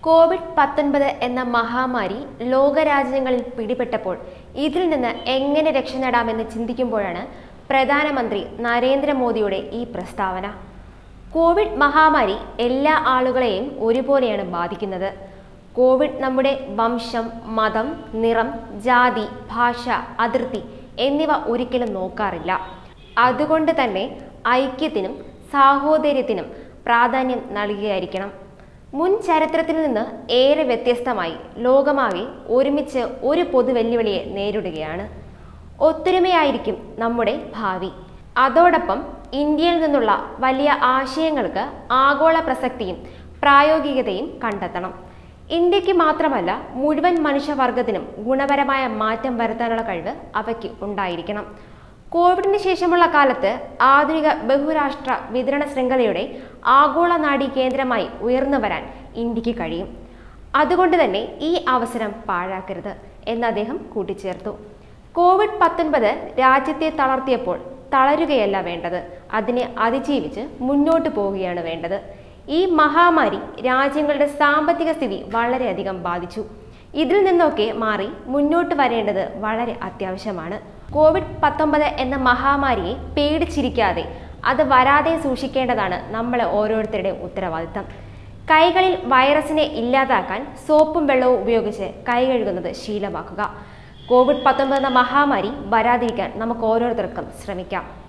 Covid പത്തൊൻപത് എന്ന മഹാമാരി ലോകരാജ്യങ്ങളിൽ പിടിപെട്ടപ്പോൾ ഇതിൽ നിന്ന് എങ്ങനെ രക്ഷ നേടാമെന്ന് ചിന്തിക്കുമ്പോഴാണ് പ്രധാനമന്ത്രി നരേന്ദ്രമോദിയുടെ ഈ പ്രസ്താവന കോവിഡ് മഹാമാരി എല്ലാ ആളുകളെയും ഒരുപോലെയാണ് ബാധിക്കുന്നത് കോവിഡ് നമ്മുടെ വംശം മതം നിറം ജാതി ഭാഷ അതിർത്തി എന്നിവ ഒരിക്കലും നോക്കാറില്ല അതുകൊണ്ട് തന്നെ ഐക്യത്തിനും സാഹോദര്യത്തിനും പ്രാധാന്യം നൽകുകയായിരിക്കണം മുൻ ചരിത്രത്തിൽ നിന്ന് ഏറെ വ്യത്യസ്തമായി ലോകമാകെ ഒരുമിച്ച് ഒരു പൊതു വെല്ലുവിളിയെ നേരിടുകയാണ് ഒത്തൊരുമയായിരിക്കും നമ്മുടെ ഭാവി അതോടൊപ്പം ഇന്ത്യയിൽ നിന്നുള്ള വലിയ ആശയങ്ങൾക്ക് ആഗോള പ്രസക്തിയും പ്രായോഗികതയും കണ്ടെത്തണം ഇന്ത്യക്ക് മാത്രമല്ല മുഴുവൻ മനുഷ്യവർഗത്തിനും ഗുണപരമായ മാറ്റം വരുത്താനുള്ള കഴിവ് അവയ്ക്ക് ഉണ്ടായിരിക്കണം കോവിഡിന് ശേഷമുള്ള കാലത്ത് ആധുനിക ബഹുരാഷ്ട്ര വിതരണ ശൃംഖലയുടെ ആഗോള നാഡീ കേന്ദ്രമായി ഉയർന്നു വരാൻ ഇന്ത്യക്ക് കഴിയും അതുകൊണ്ട് തന്നെ ഈ അവസരം പാഴാക്കരുത് എന്ന് അദ്ദേഹം കൂട്ടിച്ചേർത്തു കോവിഡ് പത്തൊൻപത് രാജ്യത്തെ തളർത്തിയപ്പോൾ തളരുകയല്ല വേണ്ടത് അതിനെ അതിജീവിച്ച് മുന്നോട്ട് പോവുകയാണ് വേണ്ടത് ഈ മഹാമാരി രാജ്യങ്ങളുടെ സാമ്പത്തിക സ്ഥിതി വളരെയധികം ബാധിച്ചു ഇതിൽ നിന്നൊക്കെ മാറി മുന്നോട്ട് വരേണ്ടത് വളരെ അത്യാവശ്യമാണ് കോവിഡ് പത്തൊമ്പത് എന്ന മഹാമാരിയെ പേടിച്ചിരിക്കാതെ അത് വരാതെ സൂക്ഷിക്കേണ്ടതാണ് നമ്മളെ ഓരോരുത്തരുടെയും ഉത്തരവാദിത്തം കൈകളിൽ വൈറസിനെ ഇല്ലാതാക്കാൻ സോപ്പും വെള്ളവും ഉപയോഗിച്ച് കൈ കഴുകുന്നത് ശീലമാക്കുക കോവിഡ് പത്തൊമ്പത് എന്ന മഹാമാരി വരാതിരിക്കാൻ നമുക്ക് ഓരോരുത്തർക്കും ശ്രമിക്കാം